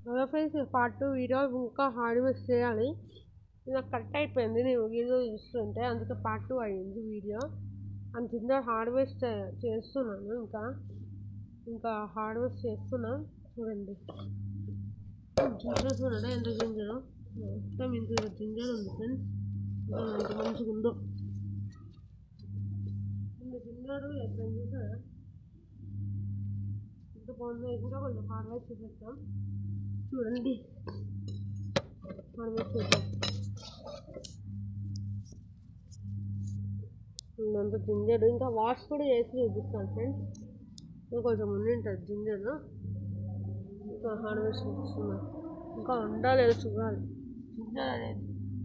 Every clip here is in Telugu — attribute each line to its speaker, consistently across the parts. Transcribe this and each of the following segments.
Speaker 1: hello friends part two video ఇంకా హార్డ్ వర్క్ చేయాలి నాకు కట్ అయిపోయింది నేను వీడియో చూస్తుంటే అందుకే పార్ట్ టూ అయ్యింది వీడియో అంత కింద హార్డ్ వర్క్ చేస్తున్నాను ఇంకా ఇంకా హార్డ్ వర్క్ చేస్తున్నాను చూడండి చూస్తున్నాడా ఎంత జింజర్ మొత్తం ఇంత జింజర్ ఉంది ఫ్రెండ్స్ ఎంత మంచిగా ఉందో ఇంత జింజర్ ఎక్కడ చూసారా ఎంత బాగుందో ఇంకా కొంచెం హార్డ్ వర్క్ చేసేస్తాం చూడండి హార్డ్ వర్క్ చేద్దాం ఇంత జింజర్ ఇంకా వాష్ కూడా చేసి చూపిస్తాను ఫ్రెండ్స్ ఇంకా కొంచెం ఉండి ఉంటుంది జింజర్ ఇంకా హార్డ్ వర్క్ చేస్తున్నా ఇంకా ఉండాలి చూడాలి జింజర్ అనేది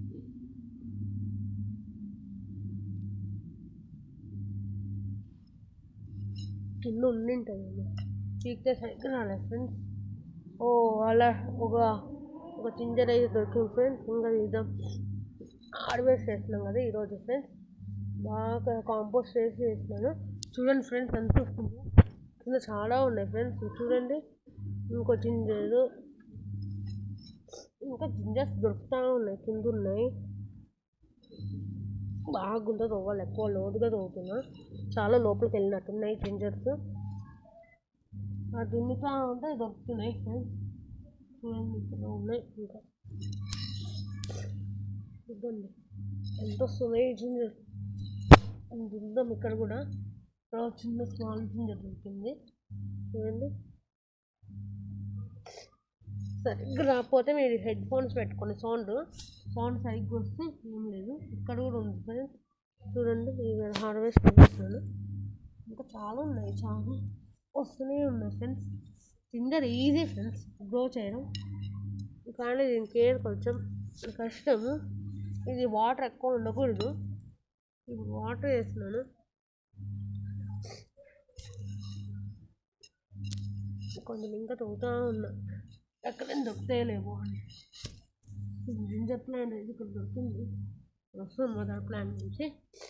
Speaker 1: కింద ఉండి ఉంటుంది చీకితే సరిగ్గా రాలేదు ఫ్రెండ్స్ ఓ అలా ఒక ఒక జింజర్ అయితే దొరికింది ఫ్రెండ్స్ ఇంకా తీద్దాం హార్వెస్ట్ చేస్తున్నాం కదా ఈరోజు ఫ్రెండ్స్ బాగా కాంపోస్ట్ చేసి చేసినాను చూడండి ఫ్రెండ్స్ ఎంత వస్తుందో కింద చాలా ఉన్నాయి ఫ్రెండ్స్ చూడండి ఇంకో జింజర్ ఇంకా జింజర్స్ దొరుకుతూ ఉన్నాయి కింద ఉన్నాయి బాగా గుంత తవ్వాలి ఎక్కువ లోతుగా తవ్వుతున్నా చాలా లోపలికి వెళ్ళినట్టున్నాయి జింజర్స్ ఆ దున్నుతా ఉంటే దొరుకుతున్నాయి ఫ్రెండ్స్ చూడండి ఇక్కడ ఉన్నాయి ఇంకా చూడండి ఎంత వస్తున్నాయి జింజర్ దుద్దాం ఇక్కడ కూడా ఇక్కడ ఒక చిన్న స్మాల్ జింజర్ దొరికింది చూడండి సరిగ్గా రాకపోతే మీరు హెడ్ ఫోన్స్ పెట్టుకోండి సౌండ్ సౌండ్ సరిగ్గా వస్తే ఏం లేదు ఇక్కడ కూడా ఉంది ఫ్రెండ్స్ చూడండి ఇవి హార్వెస్ట్ చేస్తున్నాను ఇంకా చాలా ఉన్నాయి చాలా వస్తూనే ఉన్నాయి friends ginger easy friends grow చేయడం కానీ దీని కేర్ కొంచెం కష్టము ఇది వాటర్ ఎక్కువ ఉండకూడదు ఇప్పుడు వాటర్ వేస్తున్నాను కొంచెం ఇంకా తవ్వుతూ ఉన్నా ఎక్కడైనా దొరుకుతాయలేమో అని జింజర్ ప్లాంట్ అయితే ఇక్కడ దొరికింది వస్తుంది మదర్ ప్లాంట్ నుంచి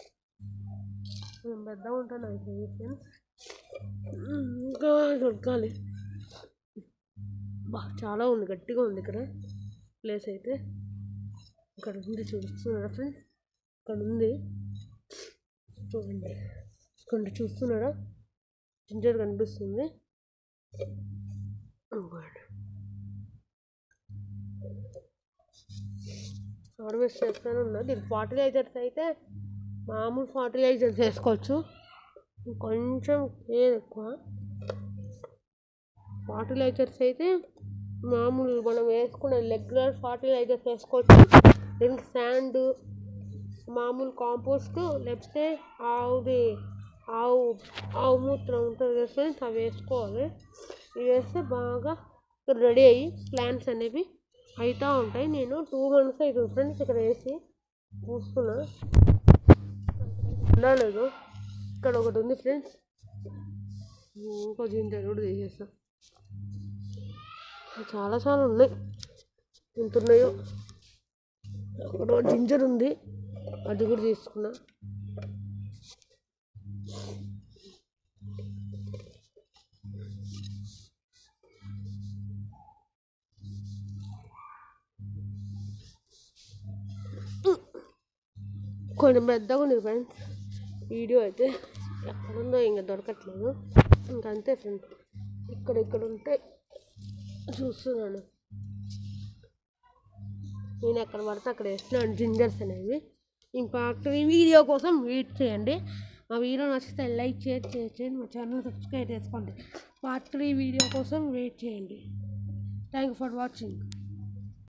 Speaker 1: పెద్దగా ఉంటాను అయితే ఫ్రెండ్స్ ఇంకా దొరకాలి బా చాలా ఉంది గట్టిగా ఉంది ఇక్కడ ప్లేస్ అయితే ఇక్కడ ఉంది చూస్తున్నారా ఫ్రెండ్స్ ఇక్కడ ఉంది చూడండి ఇక్కడ చూస్తున్నారా జింజర్ కనిపిస్తుంది హార్వెస్ట్ చేస్తానే ఉన్నా దీని ఫర్టిలైజర్స్ అయితే మామూలు ఫర్టిలైజర్స్ వేసుకోవచ్చు కొంచెం ఏది ఎక్కువ ఫర్టిలైజర్స్ అయితే మామూలు మనం వేసుకునే రెగ్యులర్ ఫర్టిలైజర్స్ వేసుకోవచ్చు దీనికి శాండ్ మామూలు కాంపోస్ట్ లేకపోతే ఆవుది ఆవు ఆవు మూత్రం ఉంటుంది కదా ఫ్రెండ్స్ అవి వేసుకోవాలి ఇవి వేస్తే బాగా రెడీ అయ్యి ప్లాంట్స్ అనేవి అవుతూ ఉంటాయి నేను టూ మంత్స్ అవుతుంది ఫ్రెండ్స్ ఇక్కడ వేసి చూస్తున్నా లేదు ఇక్కడ ఒకటి ఉంది ఫ్రెండ్స్ ఇంకో జింజర్ కూడా తీసేస్తాం చాలా చాలా ఉన్నాయి ఎంత ఉన్నాయో అక్కడ జింజర్ ఉంది అది కూడా తీసుకున్నా కొంచెం పెద్దగా ఉంది ఫ్రెండ్స్ వీడియో అయితే ఎక్కడుందో ఇంకా దొరకట్లేదు ఇంకా అంతే ఫ్రెండ్స్ ఇక్కడ ఇక్కడ ఉంటే చూస్తున్నాను నేను ఎక్కడ పడితే అక్కడ వేస్తున్నాను జింజర్స్ అనేవి ఇంకా ఈ వీడియో కోసం వెయిట్ చేయండి మా వీడియో నచ్చితే లైక్ షేర్ చేయండి మా ఛానల్ సబ్స్క్రైబ్ చేసుకోండి పార్ట్ త్రీ వీడియో కోసం వెయిట్ చేయండి థ్యాంక్ యూ ఫర్ వాచింగ్